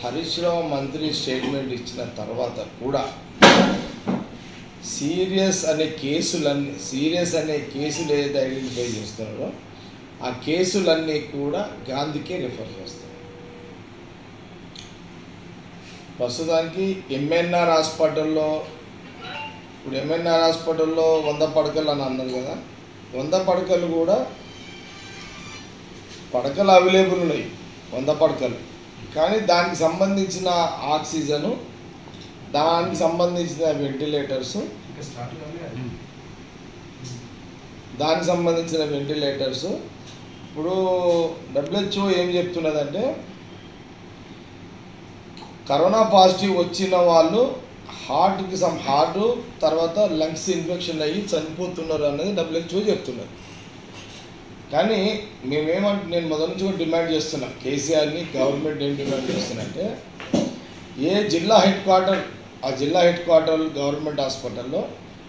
హరీష్ రావు మంత్రి స్టేట్మెంట్ ఇచ్చిన తర్వాత కూడా సీరియస్ అనే కేసులన్నీ సీరియస్ అనే కేసులు ఏదైతే ఐడెంటిఫై చేస్తున్నారో ఆ కేసులన్నీ కూడా గాంధీకే రిఫర్ చేస్తారు ప్రస్తుతానికి ఎంఎన్ఆర్ హాస్పిటల్లో ఇప్పుడు ఎంఎన్ఆర్ హాస్పిటల్లో వంద పడకలు అని అన్నారు కదా వంద పడకలు కూడా పడకలు అవైలబుల్ ఉన్నాయి వంద పడకలు కానీ దానికి సంబంధించిన ఆక్సిజను దానికి సంబంధించిన వెంటిలేటర్స్ ఇంకా స్టార్ట్ కాలే అది. దానికి సంబంధించిన వెంటిలేటర్స్ ఇప్పుడు డబ్ల్యూహెచ్ఓ ఏం చెప్తున్నదంటే కరోనా పాజిటివ్ వచ్చిన వాళ్ళు హార్ట్కి సమ్ హార్ట్ తర్వాత లంగ్స్ ఇన్ఫెక్షన్ అయ్యి చనిపోతున్నారు అనేది డబ్ల్యూహెచ్ఓ చెప్తున్నారు కానీ మేమేమంటే నేను మొదటి నుంచి కూడా డిమాండ్ చేస్తున్నా కేసీఆర్ని గవర్నమెంట్ ఏం డిమాండ్ చేస్తున్నంటే ఏ జిల్లా హెడ్ క్వార్టర్ ఆ జిల్లా హెడ్ క్వార్టర్ గవర్నమెంట్ హాస్పిటల్లో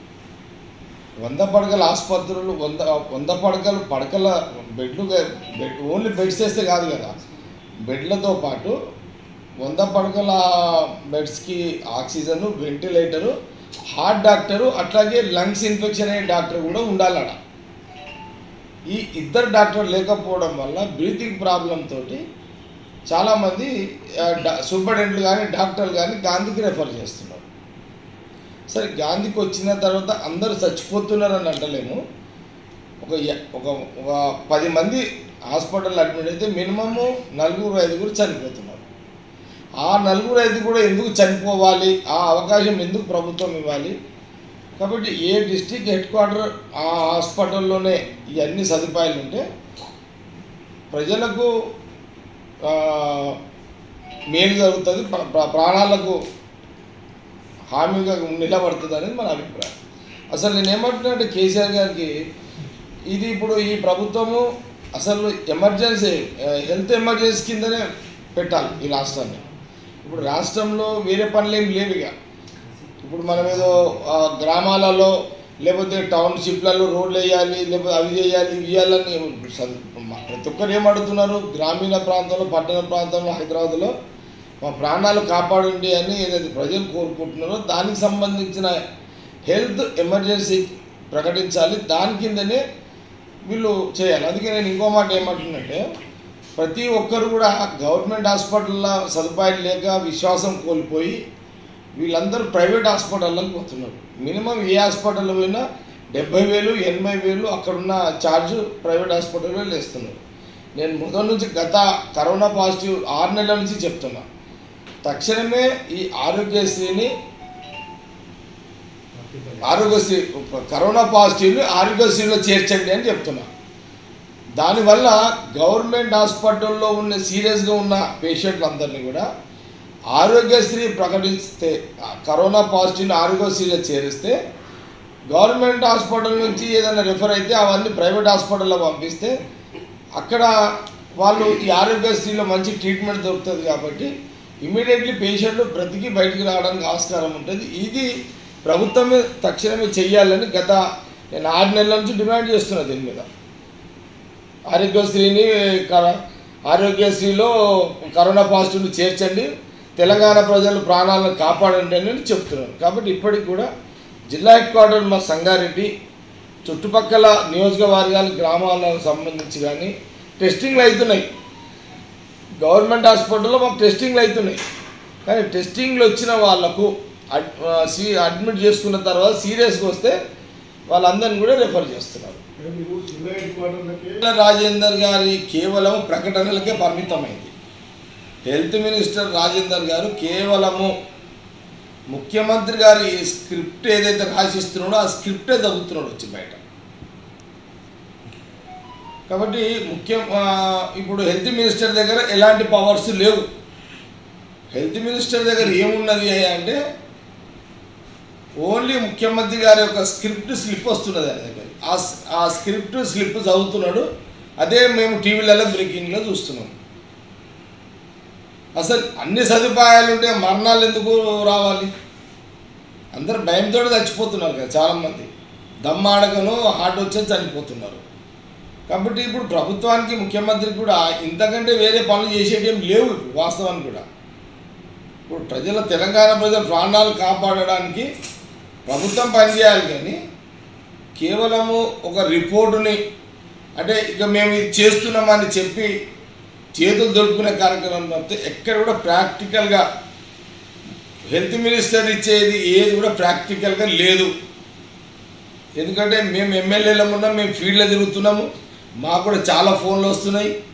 వంద పడకల ఆసుపత్రులు వంద వంద పడకలు పడకల బెడ్లు బెడ్ ఓన్లీ బెడ్స్ వేస్తే కాదు కదా బెడ్లతో పాటు వంద పడకల బెడ్స్కి ఆక్సిజన్ వెంటిలేటరు హార్ట్ డాక్టరు అట్లాగే లంగ్స్ ఇన్ఫెక్షన్ అయ్యే డాక్టర్ కూడా ఉండాలడ ఈ ఇద్దరు డాక్టర్ లేకపోవడం వల్ల బ్రీతింగ్ ప్రాబ్లం తోటి చాలామంది ఆ, డా- సూపరింటెండెంట్లు కానీ డాక్టర్లు కానీ గాంధీకి రెఫర్ చేస్తున్నారు సరే గాంధీకి వచ్చిన తర్వాత అందరూ చచ్చిపోతున్నారు అని అంటలేము ఒక య- ఒక ఒక పది మంది హాస్పిటల్ అడ్మిట్ అయితే మినిమము నలుగురు ఐదుగురు చనిపోతున్నారు ఆ నలుగురు ఐదు కూడా ఎందుకు చనిపోవాలి ఆ అవకాశం ఎందుకు ప్రభుత్వం ఇవ్వాలి కాబట్టి ఏ డిస్టిక్ హెడ్ క్వార్టర్ ఆ హాస్పిటల్లోనే ఇవన్నీ సదుపాయాలు ఉంటే ప్రజలకు ఆ, మేలు జరుగుతుంది ప్ర- ప్ర- ప్రాణాలకు హామీగా నిలబడుతుంది అనేది మన అభిప్రాయం అసలు నేను ఏమంటున్నా అంటే కేసీఆర్ గారికి ఇది ఇప్పుడు ఈ ప్రభుత్వము అసలు ఎమర్జెన్సీ ఆ, హెల్త్ ఎమర్జెన్సీ కిందనే పెట్టాలి ఈ రాష్ట్రాన్ని ఇప్పుడు రాష్ట్రంలో వేరే పనులు ఏం లేవు ఇక ఇప్పుడు మనం ఏదో ఆ, గ్రామాలలో లేకపోతే టౌన్షిప్లలో రోడ్లు వేయాలి లేకపోతే అవి చేయాలి ఇవి చేయాలని స- మా- ప్రతి ఒక్కరు ఏం అడుగుతున్నారు గ్రామీణ ప్రాంతంలో పట్టణ ప్రాంతంలో హైదరాబాద్లో మా ప్రాణాలు కాపాడండి అని ఏదైతే ప్రజలు కోరుకుంటున్నారో దానికి సంబంధించిన హెల్త్ ఎమర్జెన్సీ ప్రకటించాలి దాని కిందనే వీళ్ళు చేయాలి అందుకే నేను ఇంకో మాట ఏమంటున్నంటే ప్రతి ఒక్కరు కూడా గవర్నమెంట్ హాస్పిటల్లో సదుపాయం లేక విశ్వాసం కోల్పోయి వీళ్ళందరూ ప్రైవేట్ హాస్పిటల్లోకి పోతున్నారు మినిమం ఏ హాస్పిటల్లో పోయినా డెబ్బై వేలు ఎనభై వేలు అక్కడున్న ఛార్జ్ ప్రైవేట్ హాస్పిటల్లో వేస్తున్నారు నేను మొదటి నుంచి గత కరోనా పాజిటివ్ ఆరు నెలల నుంచి చెప్తున్నా తక్షణమే ఈ ఆరోగ్యశ్రీని ఆరోగ్యశ్రీ కరోనా పాజిటివ్ని ఆరోగ్యశ్రీలో చేర్చండి అని చెప్తున్నా దానివల్ల గవర్నమెంట్ హాస్పిటల్లో ఉన్న సీరియస్గా ఉన్న పేషెంట్లందరినీ కూడా ఆరోగ్యశ్రీ ప్రకటిస్తే ఆ కరోనా పాజిటివ్ని ఆరోగ్యశ్రీలో చేరిస్తే గవర్నమెంట్ హాస్పిటల్ నుంచి ఏదైనా రిఫర్ అయితే అవన్నీ ప్రైవేట్ హాస్పిటల్లో పంపిస్తే అక్కడ వాళ్ళు ఈ ఆరోగ్యశ్రీలో మంచి ట్రీట్మెంట్ దొరుకుతుంది కాబట్టి ఇమీడియట్లీ పేషెంట్ బ్రతికి బయటికి రావడానికి ఆస్కారం ఉంటుంది ఇది ప్రభుత్వమే తక్షణమే చెయ్యాలని గత నేను ఆరు నెలల నుంచి డిమాండ్ చేస్తున్నా దీని మీద ఆరోగ్యశ్రీని కర- ఆరోగ్యశ్రీలో కరోనా పాజిటివ్ని చేర్చండి తెలంగాణ ప్రజల ప్రాణాలను కాపాడండి అని చెప్తున్నాను కాబట్టి ఇప్పటికి కూడా జిల్లా హెడ్ క్వార్టర్ మా సంగారెడ్డి చుట్టుపక్కల నియోజకవర్గాల గ్రామాలకు సంబంధించి కానీ టెస్టింగ్లు అవుతున్నాయి గవర్నమెంట్ హాస్పిటల్లో మాకు టెస్టింగ్లు అవుతున్నాయి కానీ టెస్టింగ్లు వచ్చిన వాళ్ళకు అడ్ ఆ, సీ అడ్మిట్ చేసుకున్న తర్వాత సీరియస్గా వస్తే వాళ్ళందరిని కూడా రెఫర్ చేస్తున్నారు మీరు జిల్లా హెడ్ క్వార్టర్లకే ఈటెల రాజేందర్ గారి కేవలం ప్రకటనలకే పరిమితమైంది హెల్త్ మినిస్టర్ రాజేందర్ గారు కేవలము ముఖ్యమంత్రి గారి ఈ స్క్రిప్ట్ ఏదైతే రాసిస్తున్నాడో ఆ స్క్రిప్టే చదువుతున్నాడు వచ్చి బయట కాబట్టి ముఖ్యం ఆ, ఇప్పుడు హెల్త్ మినిస్టర్ దగ్గర ఎలాంటి పవర్స్ లేవు హెల్త్ మినిస్టర్ దగ్గర ఏమున్నది అంటే ఓన్లీ ముఖ్యమంత్రి గారి యొక్క స్క్రిప్ట్ స్లిప్ వస్తున్నది ఆయన దగ్గర ఆ స్- ఆ స్క్రిప్ట్ స్లిప్ చదువుతున్నాడు అదే మేము టీవీలలో బ్రేకింగ్లో చూస్తున్నాం అసలు అన్ని సదుపాయాలు ఉంటే మరణాలు ఎందుకు రావాలి అందరు భయంతో చచ్చిపోతున్నారు కదా చాలామంది దమ్మాడకను హార్ట్ వచ్చే చనిపోతున్నారు కాబట్టి ఇప్పుడు ప్రభుత్వానికి ముఖ్యమంత్రికి కూడా ఇంతకంటే వేరే పనులు చేసేటి ఏం లేవు ఇప్పుడు వాస్తవానికి కూడా ఇప్పుడు ప్రజల తెలంగాణ ప్రజల ప్రాణాలు కాపాడడానికి ప్రభుత్వం పనిచేయాలి కానీ కేవలము ఒక రిపోర్టుని అంటే ఇక మేము ఇది చేస్తున్నామని చెప్పి చేతులు దొరుకునే కార్యక్రమం తప్పితే ఎక్కడ కూడా ప్రాక్టికల్గా హెల్త్ మినిస్టర్ ఇచ్చేది ఏది కూడా ప్రాక్టికల్గా లేదు ఎందుకంటే మేము ఎమ్మెల్యేలం ఉన్నాం మేము ఫీల్డ్లో తిరుగుతున్నాము మాకు కూడా చాలా ఫోన్లు వస్తున్నాయి